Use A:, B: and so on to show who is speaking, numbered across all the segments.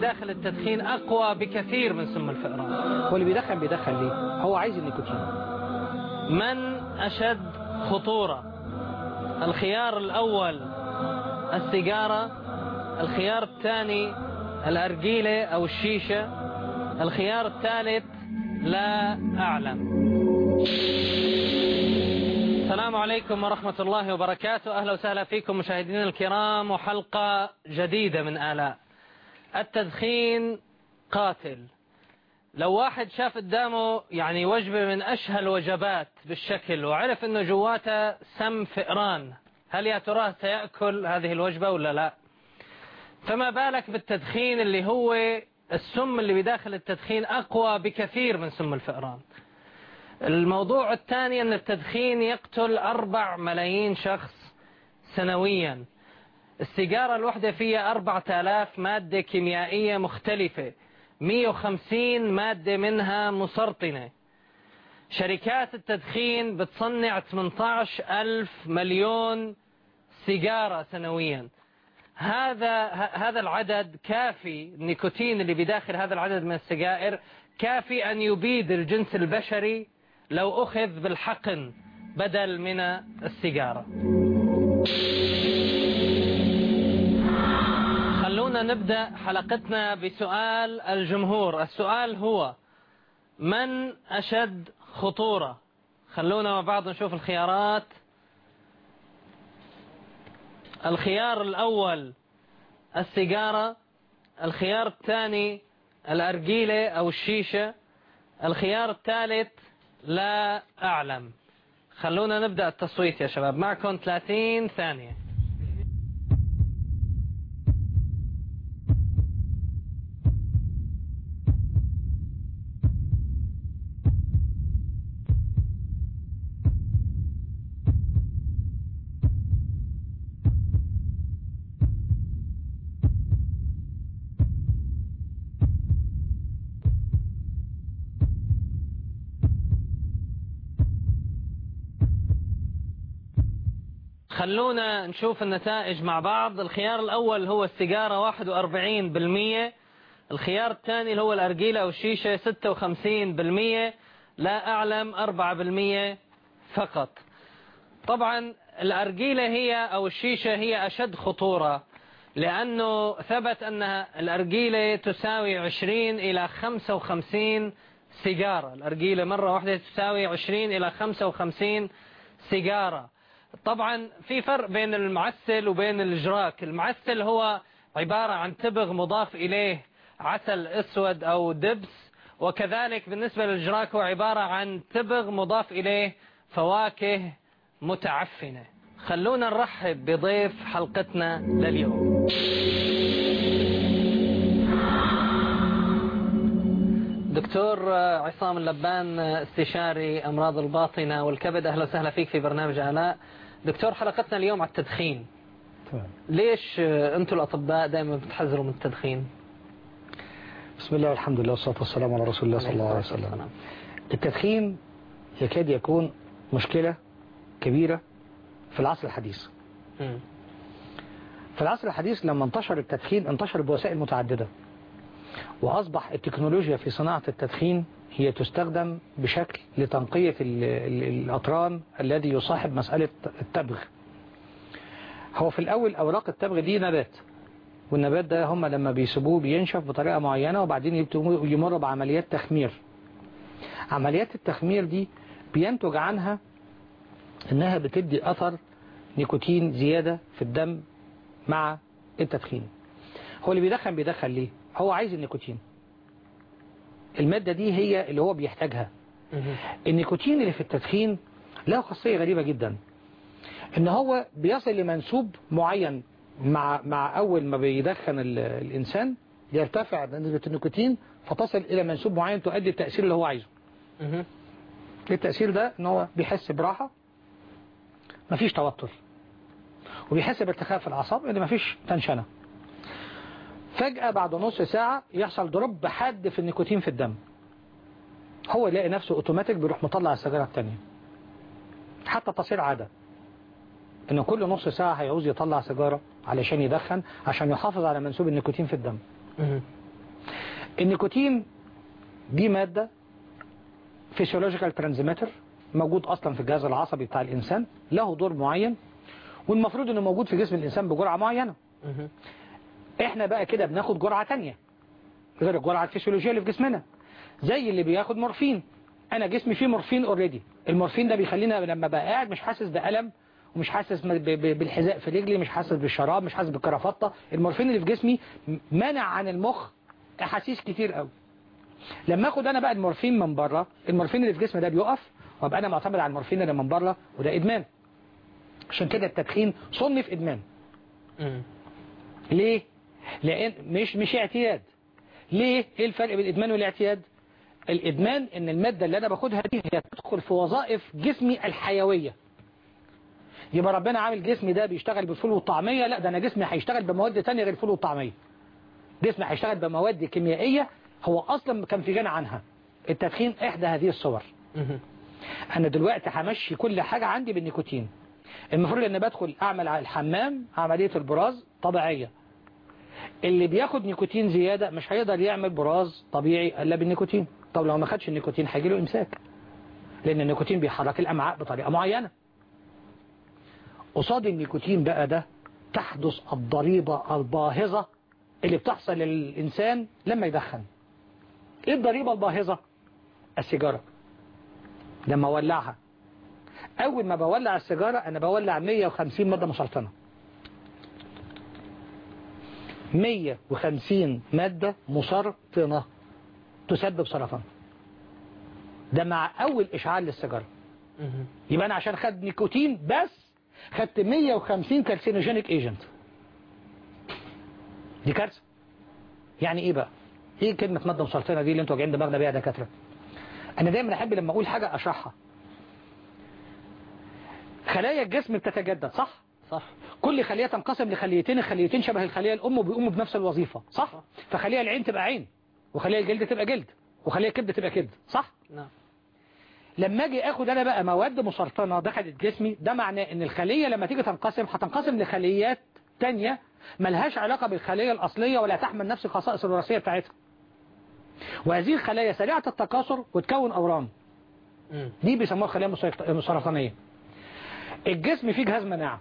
A: بداخل التدخين أقوى بكثير من سم الفئران
B: هو اللي بيدخن بيدخن ليه هو عايز النيكوتين
A: من أشد خطورة الخيار الأول السيجارة الخيار الثاني الأرجيلة أو الشيشة الخيار الثالث لا أعلم السلام عليكم ورحمة الله وبركاته أهلا وسهلا فيكم مشاهدينا الكرام وحلقة جديدة من آلاء التدخين قاتل لو واحد شاف قدامه يعني وجبة من أشهى الوجبات بالشكل وعرف أنه جواته سم فئران هل يا تراه سيأكل هذه الوجبة ولا لا فما بالك بالتدخين اللي هو السم اللي بداخل التدخين أقوى بكثير من سم الفئران الموضوع الثاني أن التدخين يقتل أربع ملايين شخص سنويا السيجارة الوحدة فيها أربعة آلاف مادة كيميائية مختلفة 150 مادة منها مسرطنة شركات التدخين بتصنع 18 ألف مليون سيجارة سنويا هذا هذا العدد كافي النيكوتين اللي بداخل هذا العدد من السجائر كافي أن يبيد الجنس البشري لو أخذ بالحقن بدل من السيجارة خلونا نبدأ حلقتنا بسؤال الجمهور السؤال هو من أشد خطورة خلونا مع بعض نشوف الخيارات الخيار الأول السيجارة الخيار الثاني الأرجيلة أو الشيشة الخيار الثالث لا أعلم خلونا نبدأ التصويت يا شباب معكم 30 ثانية خلونا نشوف النتائج مع بعض الخيار الأول هو السيجارة 41% الخيار الثاني اللي هو الأرجيلة أو الشيشة 56% لا أعلم 4% فقط طبعا الأرجيلة هي أو الشيشة هي أشد خطورة لأنه ثبت أن الأرجيلة تساوي 20 إلى 55 سيجارة الأرجيلة مرة واحدة تساوي 20 إلى 55 سيجارة طبعا في فرق بين المعسل وبين الجراك المعسل هو عبارة عن تبغ مضاف إليه عسل أسود أو دبس وكذلك بالنسبة للجراك هو عبارة عن تبغ مضاف إليه فواكه متعفنة خلونا نرحب بضيف حلقتنا لليوم دكتور عصام اللبان استشاري أمراض الباطنة والكبد أهلا وسهلا فيك في برنامج آلاء دكتور حلقتنا اليوم على التدخين
B: تمام.
A: ليش أنتم الأطباء دائما بتحذروا من التدخين
B: بسم الله والحمد لله والصلاة والسلام على رسول الله صلى الله عليه وسلم التدخين يكاد يكون مشكلة كبيرة في العصر الحديث
A: مم.
B: في العصر الحديث لما انتشر التدخين انتشر بوسائل متعددة وأصبح التكنولوجيا في صناعة التدخين هي تستخدم بشكل لتنقية ال- ال- الأطران الذي يصاحب مسألة التبغ هو في الأول أوراق التبغ دي نبات والنبات ده هم لما بيسيبوه بينشف بطريقة معينة وبعدين يبتدوا- يمر بعمليات تخمير عمليات التخمير دي بينتج عنها انها بتدي اثر نيكوتين زيادة في الدم مع التدخين هو اللي بيدخن بيدخن ليه هو عايز النيكوتين المادة دي هي اللي هو بيحتاجها
A: مم.
B: النيكوتين اللي في التدخين له خاصية غريبة جدا ان هو بيصل لمنسوب معين مع مع اول ما بيدخن ال- الانسان يرتفع نسبة النيكوتين فتصل الى منسوب معين تؤدي التأثير اللي هو عايزه
A: مم.
B: التأثير ده ان هو بيحس براحة مفيش توتر وبيحس بارتخاء في الأعصاب ان مفيش تنشنة فجأة بعد نص ساعة يحصل ضرب حاد في النيكوتين في الدم هو يلاقي نفسه اوتوماتيك بيروح مطلع السيجارة التانية حتى تصير عادة ان كل نص ساعة هيعوز يطلع سيجارة علشان يدخن عشان يحافظ على منسوب النيكوتين في الدم
A: مم.
B: النيكوتين دي مادة فيسيولوجيكال ترانزميتر موجود اصلا في الجهاز العصبي بتاع الانسان له دور معين والمفروض انه موجود في جسم الانسان بجرعة معينة
A: مهم.
B: احنا بقى كده بناخد جرعة تانية غير الجرعة الفسيولوجية اللي في جسمنا زي اللي بياخد مورفين انا جسمي فيه مورفين اوريدي المورفين ده بيخلينا لما بقى قاعد مش حاسس بألم ومش حاسس ب- ب- بالحذاء في رجلي مش حاسس بالشراب مش حاسس بالكرافطة المورفين اللي في جسمي منع عن المخ احاسيس كتير قوي لما اخد انا بقى المورفين من بره المورفين اللي في جسمي ده بيقف وابقى انا معتمد على المورفين اللي من بره وده ادمان عشان كده التدخين صنف ادمان
A: مم.
B: ليه لان مش مش اعتياد ليه ايه الفرق بين الادمان والاعتياد الادمان ان المادة اللي انا باخدها دي هي تدخل في وظائف جسمي الحيوية يبقى ربنا عامل جسمي ده بيشتغل بالفول والطعمية لا ده انا جسمي هيشتغل بمواد تانية غير الفول والطعمية جسمي هيشتغل بمواد كيميائية هو اصلا كان في غنى عنها التدخين احدى هذه الصور
A: مهم.
B: انا دلوقتي همشي كل حاجة عندي بالنيكوتين المفروض ان بدخل اعمل على الحمام عملية البراز طبيعية اللي بياخد نيكوتين زيادة مش هيقدر يعمل براز طبيعي الا بالنيكوتين طب لو ما خدش النيكوتين هيجي له امساك لان النيكوتين بيحرك الامعاء بطريقة معينة قصاد النيكوتين بقى ده تحدث الضريبة الباهظة اللي بتحصل للإنسان لما يدخن ايه الضريبة الباهظة السيجارة لما اولعها اول ما بولع السيجارة انا بولع 150 مادة مسرطنة 150 مادة مسرطنة تسبب سرطان ده مع اول اشعال للسيجارة
A: مهم.
B: يبقى انا عشان خد نيكوتين بس خدت 150 كارسينوجينيك ايجنت دي كارثه يعني ايه بقى ايه كلمه ماده مسرطنه دي اللي انتوا واجعين دماغنا بيها يا دكاتره انا دايما احب لما اقول حاجه اشرحها خلايا الجسم بتتجدد صح
A: صح
B: كل خليه تنقسم لخليتين الخليتين شبه الخليه الام وبيقوموا بنفس الوظيفه صح فخليه العين تبقى عين وخليه الجلد تبقى جلد وخليه الكبد تبقى كبد صح
A: نعم
B: لما اجي اخد انا بقى مواد مسرطنة دخلت جسمي ده معناه ان الخلية لما تيجي تنقسم هتنقسم لخليات تانية ملهاش علاقة بالخلية الاصلية ولا تحمل نفس الخصائص الوراثية بتاعتها وهذه الخلايا سريعة التكاثر وتكون اورام
A: مم.
B: دي بيسموها خلايا مسرط- مسرطانية الجسم فيه جهاز مناعة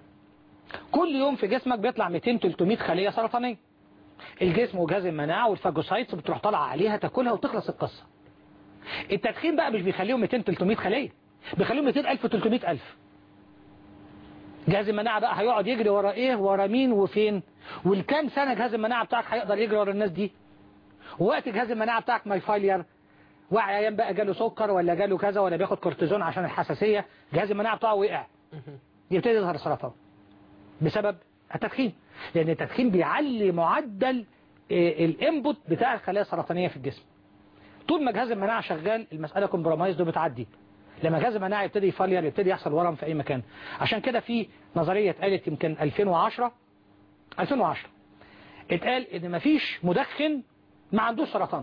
B: كل يوم في جسمك بيطلع 200 300 خلية سرطانية الجسم وجهاز المناعة والفاجوسايتس بتروح طالعة عليها تاكلها وتخلص القصة التدخين بقى مش بيخليهم 200 300 خلية بيخليهم 200 ألف 300 ألف جهاز المناعة بقى هيقعد يجري ورا ايه ورا مين وفين والكام سنة جهاز المناعة بتاعك هيقدر يجري ورا الناس دي وقت جهاز المناعة بتاعك ما يفايلير وعي ايام بقى جاله سكر ولا جاله كذا ولا بياخد كورتيزون عشان الحساسية جهاز المناعة بتاعه وقع
A: مهم.
B: يبتدي يظهر سرطان بسبب التدخين لان التدخين بيعلي معدل آه، الانبوت بتاع الخلايا السرطانية في الجسم طول ما جهاز المناعة شغال المسألة كومبرومايز بتعدي لما جهاز المناعة يبتدي يفلير يبتدي يحصل ورم في اي مكان عشان كده في نظرية اتقالت يمكن 2010 2010 اتقال ان مفيش مدخن ما عندوش سرطان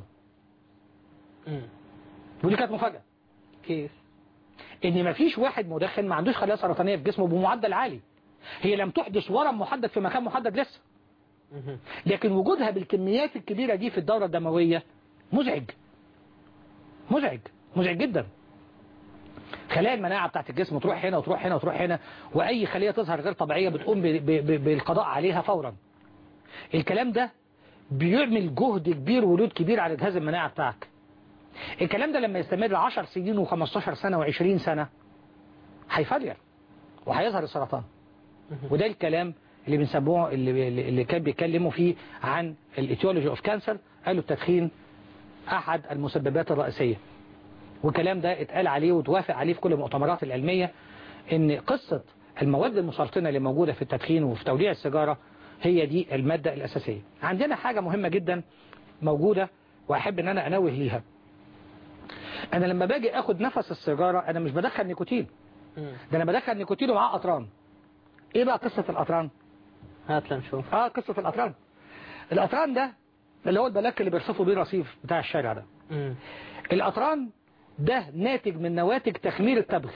A: مم.
B: ودي كانت مفاجأة
A: كيف
B: ان مفيش واحد مدخن ما عندوش خلايا سرطانية في جسمه بمعدل عالي هي لم تحدث ورم محدد في مكان محدد لسه
A: مهم.
B: لكن وجودها بالكميات الكبيرة دي في الدورة الدموية مزعج مزعج مزعج جدا خلايا المناعة بتاعت الجسم تروح هنا وتروح هنا وتروح هنا وأي خلية تظهر غير طبيعية بتقوم ب- ب- ب- بالقضاء عليها فورا الكلام ده بيعمل جهد كبير ولود كبير على جهاز المناعة بتاعك الكلام ده لما يستمر 10 سنين و15 سنة و20 سنة هيفلير وهيظهر السرطان وده الكلام اللي بنسموه اللي, اللي كان بيتكلموا فيه عن الايتيولوجي اوف كانسر قالوا التدخين احد المسببات الرئيسية والكلام ده اتقال عليه وتوافق عليه في كل المؤتمرات العلمية ان قصة المواد المسرطنة اللي موجودة في التدخين وفي توليع السيجارة هي دي المادة الأساسية عندنا حاجة مهمة جدا موجودة وأحب أن أنا أنوه ليها أنا لما باجي أخد نفس السيجارة أنا مش بدخل نيكوتين
A: مم.
B: ده أنا بدخل نيكوتين ومعاه أطران إيه بقى قصة الأطران؟
A: هات لنشوف
B: آه قصة الأطران الأطران ده اللي هو البلاك اللي بيرصفوا بيه الرصيف بتاع الشارع ده
A: مم.
B: الأطران ده ناتج من نواتج تخمير التبغ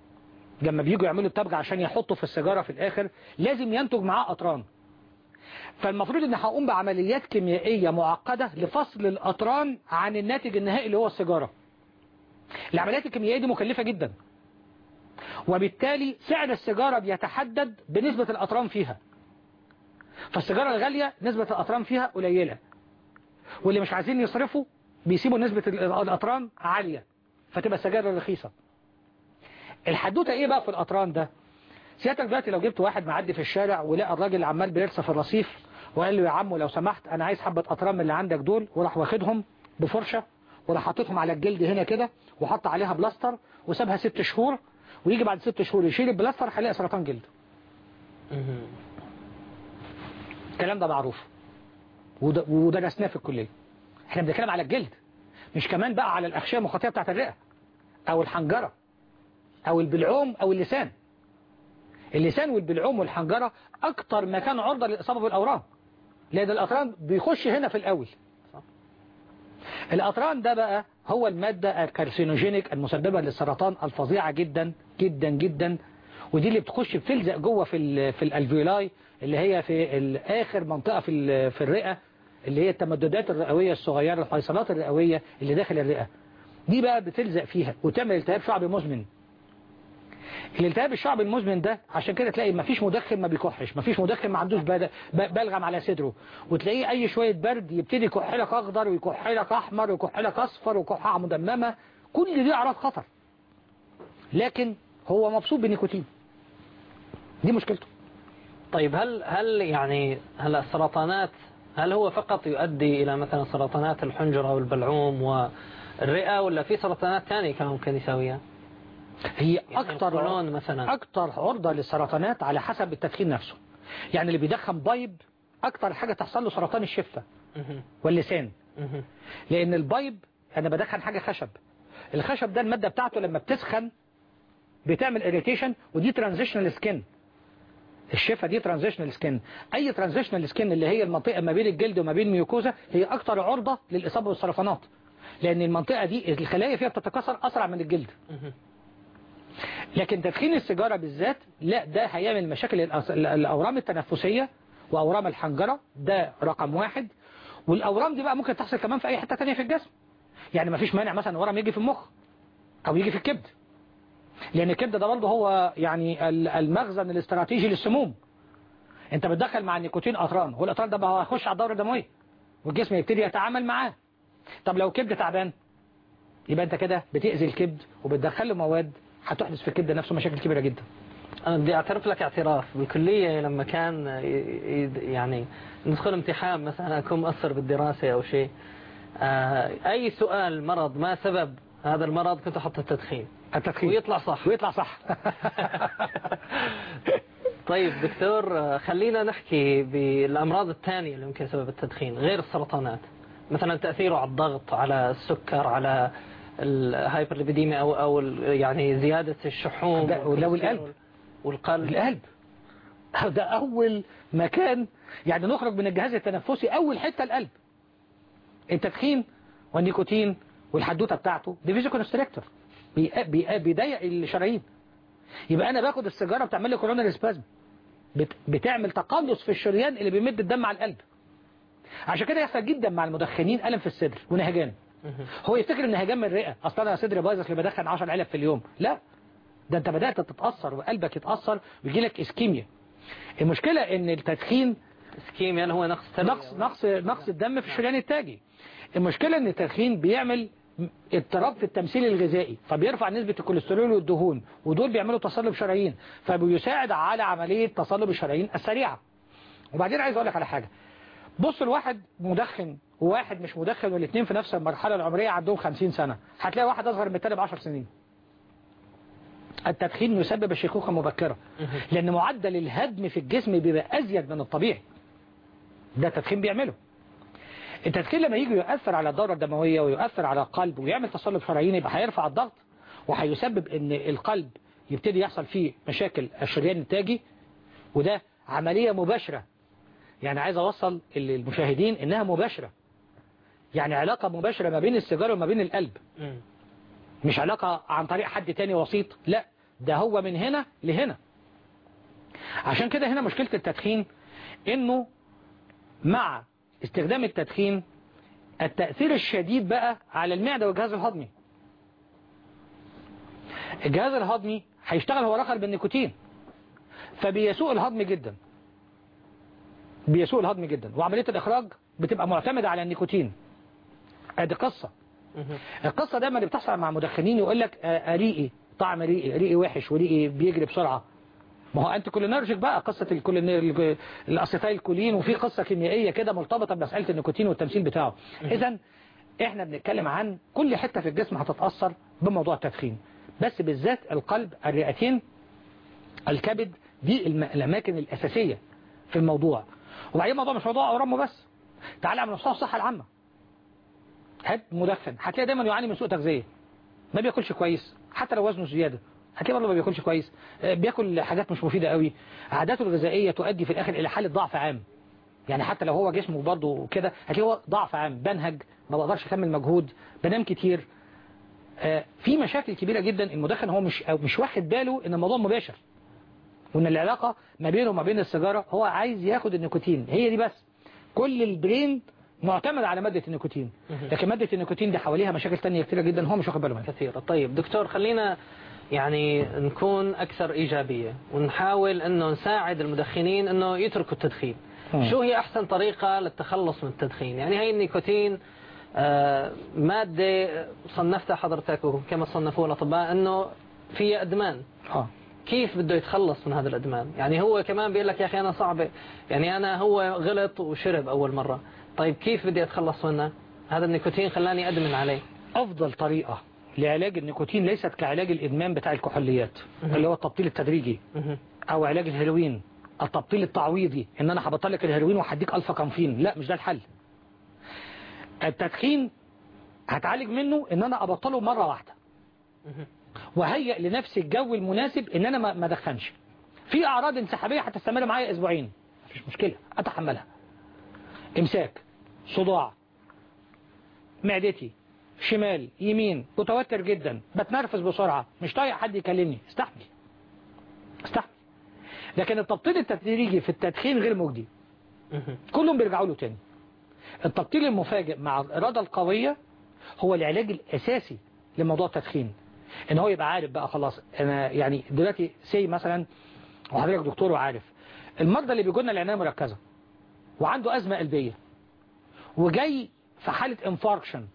B: لما بييجوا يعملوا التبغ عشان يحطوا في السيجارة في الآخر لازم ينتج معاه أطران فالمفروض ان هقوم بعمليات كيميائية معقدة لفصل الاطران عن الناتج النهائي اللي هو السيجارة العمليات الكيميائية دي مكلفة جدا وبالتالي سعر السيجارة بيتحدد بنسبة الاطران فيها فالسيجارة الغالية نسبة الاطران فيها قليلة واللي مش عايزين يصرفوا بيسيبوا نسبة الاطران عالية فتبقى السجاير رخيصة الحدوتة ايه بقى في الاطران ده سيادتك دلوقتي لو جبت واحد معدي في الشارع ولقى الراجل عمال بيرصف في الرصيف وقال له يا عمو لو سمحت انا عايز حبة اطران من اللي عندك دول وراح واخدهم بفرشة وراح حاططهم على الجلد هنا كده وحط عليها بلاستر وسابها ست شهور ويجي بعد ست شهور يشيل البلاستر هيلاقي سرطان جلد الكلام ده معروف ودرسناه في الكلية احنا بنتكلم على الجلد مش كمان بقى على الأغشية المخاطية بتاعت الرئة أو الحنجرة أو البلعوم أو اللسان اللسان والبلعوم والحنجرة أكتر مكان عرضة للإصابة بالأورام لأن الأطران بيخش هنا في الأول الأطران ده بقى هو المادة الكارسينوجينيك المسببة للسرطان الفظيعة جدا جدا جدا ودي اللي بتخش بتلزق جوه في في الالفيولاي اللي هي في آخر منطقة في في الرئة اللي هي التمددات الرئوية الصغيرة الحيصلات الرئوية اللي داخل الرئة دي بقى بتلزق فيها وتعمل التهاب شعبي مزمن الالتهاب الشعبي المزمن ده عشان كده تلاقي مفيش مدخن ما بيكحش مفيش مدخن ما عندوش بلغم على صدره وتلاقيه اي شوية برد يبتدي يكح لك اخضر ويكح لك احمر ويكح لك اصفر وكحة مدممة كل دي اعراض خطر لكن هو مبسوط بالنيكوتين دي مشكلته
A: طيب هل هل يعني هل السرطانات هل هو فقط يؤدي إلى مثلا سرطانات الحنجرة والبلعوم والرئة ولا في سرطانات ثانية كان ممكن يساويها
B: هي
A: يعني
B: أكتر
A: القولون مثلا
B: أكتر عرضة للسرطانات على حسب التدخين نفسه يعني اللي بيدخن بايب أكتر حاجة تحصل له سرطان الشفة
A: مهم.
B: واللسان
A: مهم.
B: لأن البايب أنا بدخن حاجة خشب الخشب ده المادة بتاعته لما بتسخن بتعمل اريتيشن ودي ترانزيشنال سكين الشفة دي ترانزيشنال سكين اي ترانزيشنال سكين اللي هي المنطقة ما بين الجلد وما بين الميوكوزا هي اكتر عرضة للاصابة بالسرطانات لان المنطقة دي الخلايا فيها بتتكاثر اسرع من الجلد
A: مهم.
B: لكن تدخين السيجارة بالذات لا ده هيعمل مشاكل الأس- الاورام التنفسية واورام الحنجرة ده رقم واحد والاورام دي بقى ممكن تحصل كمان في اي حتة تانية في الجسم يعني مفيش مانع مثلا ورم يجي في المخ او يجي في الكبد لان الكبد ده برضه هو يعني ال- المخزن الاستراتيجي للسموم انت بتدخل مع النيكوتين اطران والاطران ده بقى هيخش على الدوره الدمويه والجسم يبتدي يتعامل معاه طب لو الكبد تعبان يبقى انت كده بتاذي الكبد وبتدخل له مواد هتحدث في الكبد نفسه مشاكل كبيره جدا
A: أنا بدي أعترف لك اعتراف بالكلية لما كان ي- ي- يعني ندخل امتحان مثلا أكون مقصر بالدراسة أو شيء آه، أي سؤال مرض ما سبب هذا المرض كنت أحط التدخين
B: التدخين
A: ويطلع صح
B: ويطلع صح
A: طيب دكتور آه، خلينا نحكي بالأمراض الثانية اللي ممكن سبب التدخين غير السرطانات مثلا تأثيره على الضغط على السكر على الهايبرليبيديميا أو أو ال- يعني زيادة الشحوم
B: ده- ولو القلب.
A: والقلب
B: القلب ده اول مكان يعني نخرج من الجهاز التنفسي اول حته القلب التدخين والنيكوتين والحدوته بتاعته دي فيزو كونستريكتور بيضيق الشرايين يبقى انا باخد السيجاره بتعمل لي كوروناري سبازم بتعمل تقلص في الشريان اللي بيمد الدم على القلب عشان كده يحصل جدا مع المدخنين الم في الصدر ونهجان
A: مهم.
B: هو يفتكر ان هجام من الرئه اصلا انا صدري بايظ اصل بدخن 10 علب في اليوم لا ده انت بدات تتاثر وقلبك يتاثر ويجي لك اسكيميا المشكله ان التدخين
A: اسكيميا اللي هو نقص تربية.
B: نقص نقص نقص الدم في الشريان التاجي المشكله ان التدخين بيعمل اضطراب في التمثيل الغذائي فبيرفع نسبة الكوليسترول والدهون ودول بيعملوا تصلب شرايين فبيساعد على عملية تصلب الشرايين السريعة وبعدين عايز اقول لك على حاجة بص الواحد مدخن وواحد مش مدخن والاثنين في نفس المرحلة العمرية عندهم 50 سنة هتلاقي واحد أصغر من التاني ب 10 سنين التدخين يسبب الشيخوخة مبكرة
A: مهم.
B: لأن معدل الهدم في الجسم بيبقى أزيد من الطبيعي ده التدخين بيعمله التدخين لما يجي يؤثر على الدورة الدموية ويؤثر على القلب ويعمل تصلب شرايين يبقى هيرفع الضغط وهيسبب ان القلب يبتدي يحصل فيه مشاكل الشريان التاجي وده عملية مباشرة يعني عايز اوصل للمشاهدين انها مباشرة يعني علاقة مباشرة ما بين السيجارة وما بين القلب
A: مم.
B: مش علاقة عن طريق حد تاني وسيط لا ده هو من هنا لهنا عشان كده هنا مشكلة التدخين انه مع استخدام التدخين التأثير الشديد بقى على المعدة والجهاز الهضمي الجهاز الهضمي هيشتغل هو الاخر بالنيكوتين فبيسوء الهضم جدا بيسوء الهضم جدا وعملية الإخراج بتبقى معتمدة على النيكوتين ادي قصة القصة دايما اللي بتحصل مع مدخنين يقول لك آه، آه، ريقي طعم ريقي ريقي وحش وريقي بيجري بسرعة ما هو انت كولينرجيك بقى قصة الكولين الاسيتايل كولين وفي قصة كيميائية كده مرتبطة بمسألة النيكوتين والتمثيل بتاعه اذا احنا بنتكلم عن كل حتة في الجسم هتتأثر بموضوع التدخين بس بالذات القلب الرئتين الكبد دي الم- الاماكن الاساسية في الموضوع وبعدين الموضوع مش موضوع اورام بس تعالى على مستوى الصحة العامة هات مدخن هتلاقي دايما يعاني من سوء تغذية ما بياكلش كويس حتى لو وزنه زيادة هتلاقي برضه ما بياكلش كويس آه، بياكل حاجات مش مفيدة قوي عاداته الغذائية تؤدي في الآخر إلى حالة ضعف عام يعني حتى لو هو جسمه برضه كده هتلاقيه هو ضعف عام بنهج ما بقدرش اكمل مجهود بنام كتير آه، في مشاكل كبيرة جدا المدخن هو مش أو مش واخد باله ان الموضوع مباشر وان العلاقة ما بينه وما بين السيجارة هو عايز ياخد النيكوتين هي دي بس كل البرين معتمد على مادة النيكوتين لكن مادة النيكوتين دي حواليها مشاكل تانية كتيرة جدا هو مش واخد باله منها
A: كثيرة طيب دكتور خلينا يعني نكون أكثر إيجابية ونحاول أنه نساعد المدخنين أنه يتركوا التدخين
B: مم.
A: شو هي أحسن طريقة للتخلص من التدخين يعني هي النيكوتين آه، مادة صنفتها حضرتك وكما صنفوها الأطباء أنه فيها أدمان
B: اه
A: كيف بده يتخلص من هذا الادمان يعني هو كمان بيقول لك يا اخي انا صعبه يعني انا هو غلط وشرب اول مره طيب كيف بدي اتخلص منه هذا النيكوتين خلاني ادمن عليه
B: افضل طريقة لعلاج النيكوتين ليست كعلاج الادمان بتاع الكحوليات اللي هو التبطيل التدريجي
A: مهم.
B: او علاج الهيروين التبطيل التعويضي ان انا هبطل لك الهيروين وهديك الفا كامفين لا مش ده الحل التدخين هتعالج منه ان انا ابطله مرة واحدة
A: مهم.
B: وهيئ لنفسي الجو المناسب ان انا ما ما ادخنش في اعراض انسحابيه هتستمر معايا اسبوعين مفيش مشكله اتحملها امساك صداع معدتي شمال يمين متوتر جدا بتنرفز بسرعه مش طايق حد يكلمني استحمل استحمل لكن التبطيل التدريجي في التدخين غير مجدي
A: مهم.
B: كلهم بيرجعوا له تاني التبطيل المفاجئ مع الإرادة القوية هو العلاج الأساسي لموضوع التدخين ان هو يبقى عارف بقى خلاص انا يعني دلوقتي سي مثلا وحضرتك دكتور وعارف المرضى اللي بيجوا لنا العنايه المركزه وعنده ازمه قلبيه وجاي في حاله انفاركشن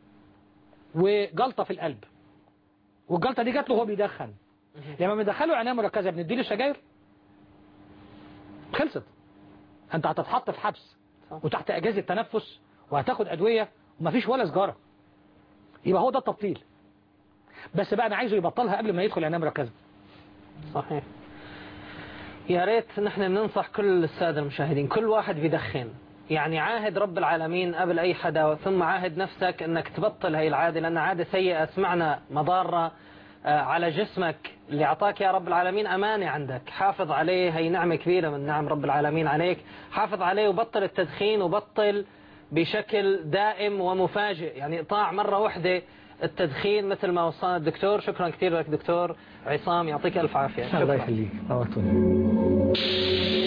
B: وجلطه في القلب والجلطه دي جات له وهو بيدخن لما بندخله عنايه مركزه بنديله سجاير خلصت انت هتتحط في حبس
A: صح.
B: وتحت اجازه تنفس وهتاخد ادويه ومفيش ولا سجاره يبقى هو ده التبطيل بس بقى انا عايزه يبطلها قبل ما يدخل عنايه مركزه
A: صحيح يا ريت نحن بننصح كل السادة المشاهدين كل واحد بيدخن يعني عاهد رب العالمين قبل أي حدا ثم عاهد نفسك أنك تبطل هاي العادة لأن عادة سيئة سمعنا مضارة آه، على جسمك اللي أعطاك يا رب العالمين أمانة عندك حافظ عليه هي نعمة كبيرة من نعم رب العالمين عليك حافظ عليه وبطل التدخين وبطل بشكل دائم ومفاجئ يعني إقطاع مرة واحدة التدخين مثل ما وصانا الدكتور شكرا كثير لك دكتور عصام يعطيك ألف عافية
B: الله
A: شكرا
B: يخليك نورتوني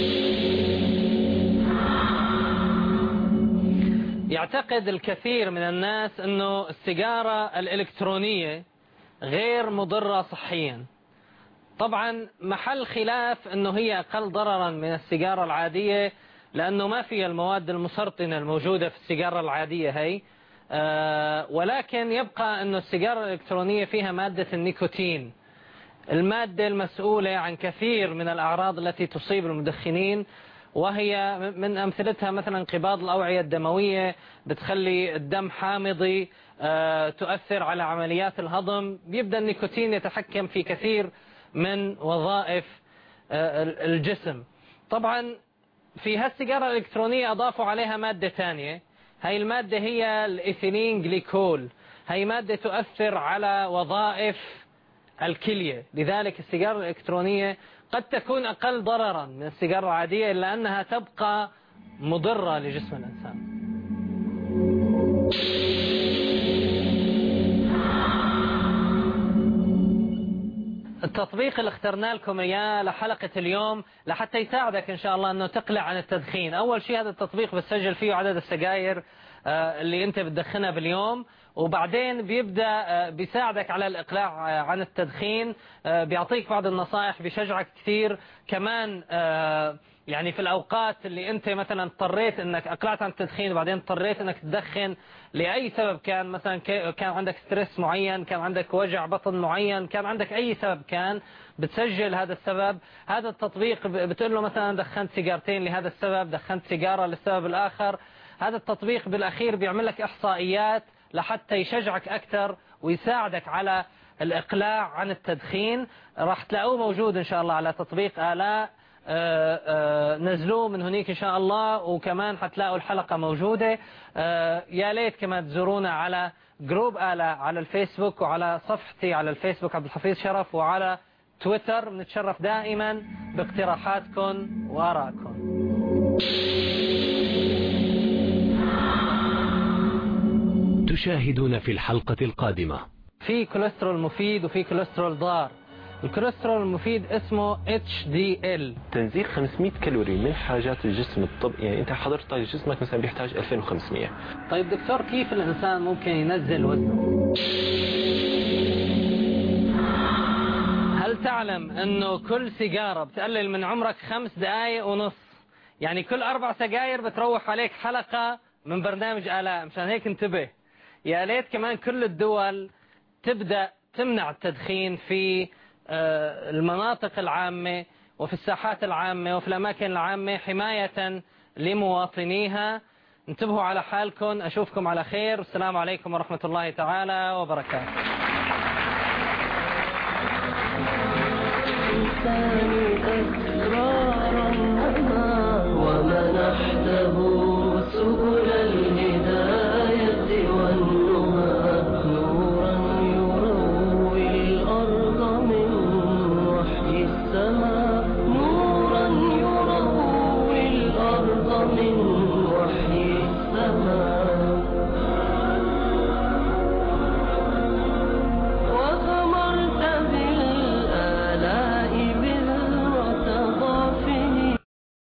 A: يعتقد الكثير من الناس أنه السيجارة الإلكترونية غير مضرة صحيا طبعا محل خلاف أنه هي أقل ضررا من السيجارة العادية لأنه ما فيها المواد المسرطنة الموجودة في السيجارة العادية هي آه، ولكن يبقى أنه السيجارة الإلكترونية فيها مادة النيكوتين المادة المسؤولة عن كثير من الأعراض التي تصيب المدخنين وهي من أمثلتها مثلا انقباض الأوعية الدموية بتخلي الدم حامضي آه، تؤثر على عمليات الهضم بيبدأ النيكوتين يتحكم في كثير من وظائف آه، الجسم طبعا في هالسيجارة الإلكترونية أضافوا عليها مادة ثانية هاي المادة هي الإيثيلين جليكول هاي مادة تؤثر على وظائف الكلية لذلك السيجارة الإلكترونية قد تكون أقل ضررا من السيجارة العادية إلا أنها تبقى مضرة لجسم الإنسان التطبيق اللي اخترنا لكم اياه لحلقة اليوم لحتى يساعدك ان شاء الله انه تقلع عن التدخين اول شيء هذا التطبيق بتسجل فيه عدد السجاير آه، اللي انت بتدخنها باليوم وبعدين بيبدأ آه، بيساعدك على الإقلاع آه، عن التدخين بيعطيك بعض النصائح بيشجعك كثير كمان يعني في الأوقات اللي أنت مثلا اضطريت أنك أقلعت عن التدخين وبعدين اضطريت أنك تدخن لأي سبب كان مثلا كان عندك ستريس معين كان عندك وجع بطن معين كان عندك أي سبب كان بتسجل هذا السبب هذا التطبيق بتقول له مثلا دخنت سيجارتين لهذا السبب دخنت سيجارة للسبب الآخر هذا التطبيق بالأخير بيعمل لك إحصائيات لحتى يشجعك أكثر ويساعدك على الإقلاع عن التدخين راح تلاقوه موجود إن شاء الله على تطبيق آلاء آه، آه، نزلوه من هناك إن شاء الله وكمان حتلاقوا الحلقة موجودة آه، يا ليت كمان تزورونا على جروب آلاء على الفيسبوك وعلى صفحتي على الفيسبوك عبد الحفيظ شرف وعلى تويتر بنتشرف دائما باقتراحاتكم وآرائكم
C: تشاهدون في الحلقة القادمة
A: في كوليسترول مفيد وفي كوليسترول ضار الكوليسترول المفيد اسمه HDL
D: تنزيل 500 كالوري من حاجات الجسم الطب يعني انت حضرتك جسمك مثلا بيحتاج 2500
A: طيب دكتور كيف الانسان ممكن ينزل وزنه هل تعلم انه كل سيجارة بتقلل من عمرك خمس دقايق ونص يعني كل اربع سجاير بتروح عليك حلقة من برنامج آلاء مشان هيك انتبه يا ليت كمان كل الدول تبدأ تمنع التدخين في آه، المناطق العامة وفي الساحات العامة وفي الأماكن العامة حماية لمواطنيها انتبهوا على حالكم أشوفكم على خير والسلام عليكم ورحمة الله تعالى وبركاته